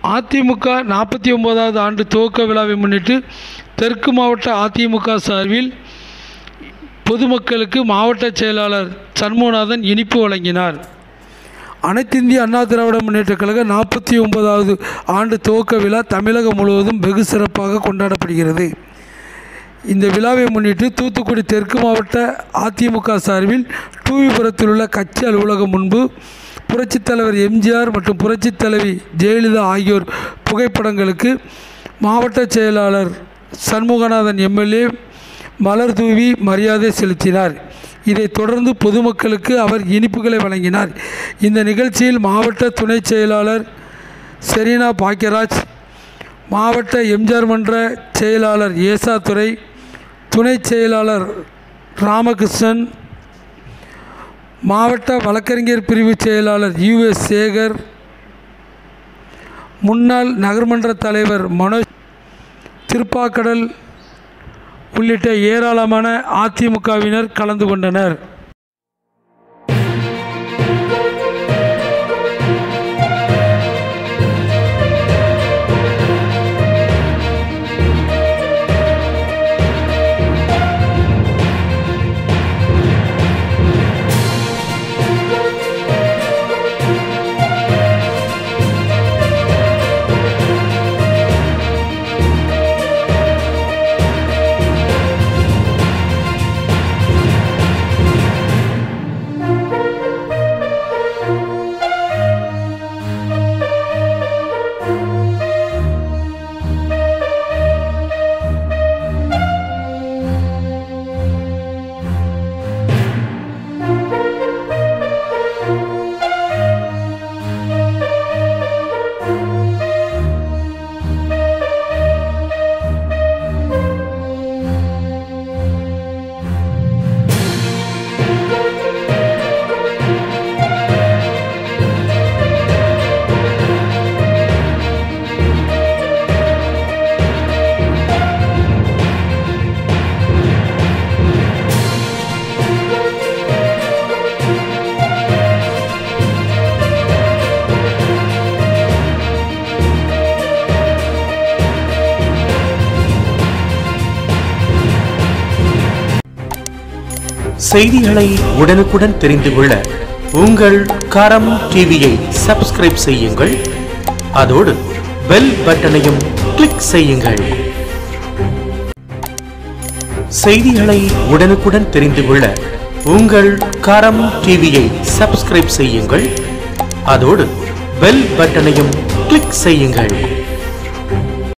அதிமுக நாற்பத்தி ஒன்பதாவது ஆண்டு துவக்க விழாவை முன்னிட்டு தெற்கு மாவட்ட அதிமுக சார்பில் பொதுமக்களுக்கு மாவட்ட செயலாளர் சண்முகநாதன் இனிப்பு வழங்கினார் அனைத்திந்திய அண்ணா திராவிட முன்னேற்றக் கழக நாற்பத்தி ஒன்பதாவது ஆண்டு துவக்க விழா தமிழகம் முழுவதும் வெகு சிறப்பாக கொண்டாடப்படுகிறது இந்த விழாவை முன்னிட்டு தூத்துக்குடி தெற்கு மாவட்ட அதிமுக சார்பில் டூவிபுரத்தில் உள்ள கட்சி அலுவலகம் முன்பு புரட்சித் தலைவர் எம்ஜிஆர் மற்றும் புரட்சித் தலைவி ஜெயலலிதா ஆகியோர் புகைப்படங்களுக்கு மாவட்ட செயலாளர் சண்முகநாதன் எம்எல்ஏ மலர் தூவி மரியாதை செலுத்தினார் இதைத் தொடர்ந்து பொதுமக்களுக்கு அவர் இனிப்புகளை வழங்கினார் இந்த நிகழ்ச்சியில் மாவட்ட துணை செயலாளர் செரீனா பாக்கியராஜ் மாவட்ட எம்ஜிஆர் மன்ற செயலாளர் ஏசாதுரை துணை செயலாளர் ராமகிருஷ்ணன் மாவட்ட வழக்கறிஞர் பிரிவு செயலாளர் யுஎஸ் சேகர் முன்னாள் நகர்மன்ற தலைவர் மனோஜ் திருப்பாக்கடல் உள்ளிட்ட ஏராளமான அதிமுகவினர் கலந்து கொண்டனர் செய்திகளை உடனுக்குடன் தெரிந்து கொள்ள உங்கள் கரம் டிவியை சப்ஸ்கிரைப் செய்யுங்கள் அதோடு பெல் பட்டனையும் கிளிக் செய்யுங்கள் செய்திகளை உடனுக்குடன் தெரிந்து கொள்ள உங்கள் கரம் டிவியை சப்ஸ்கிரைப் செய்யுங்கள் அதோடு பெல் பட்டனையும் கிளிக் செய்யுங்கள்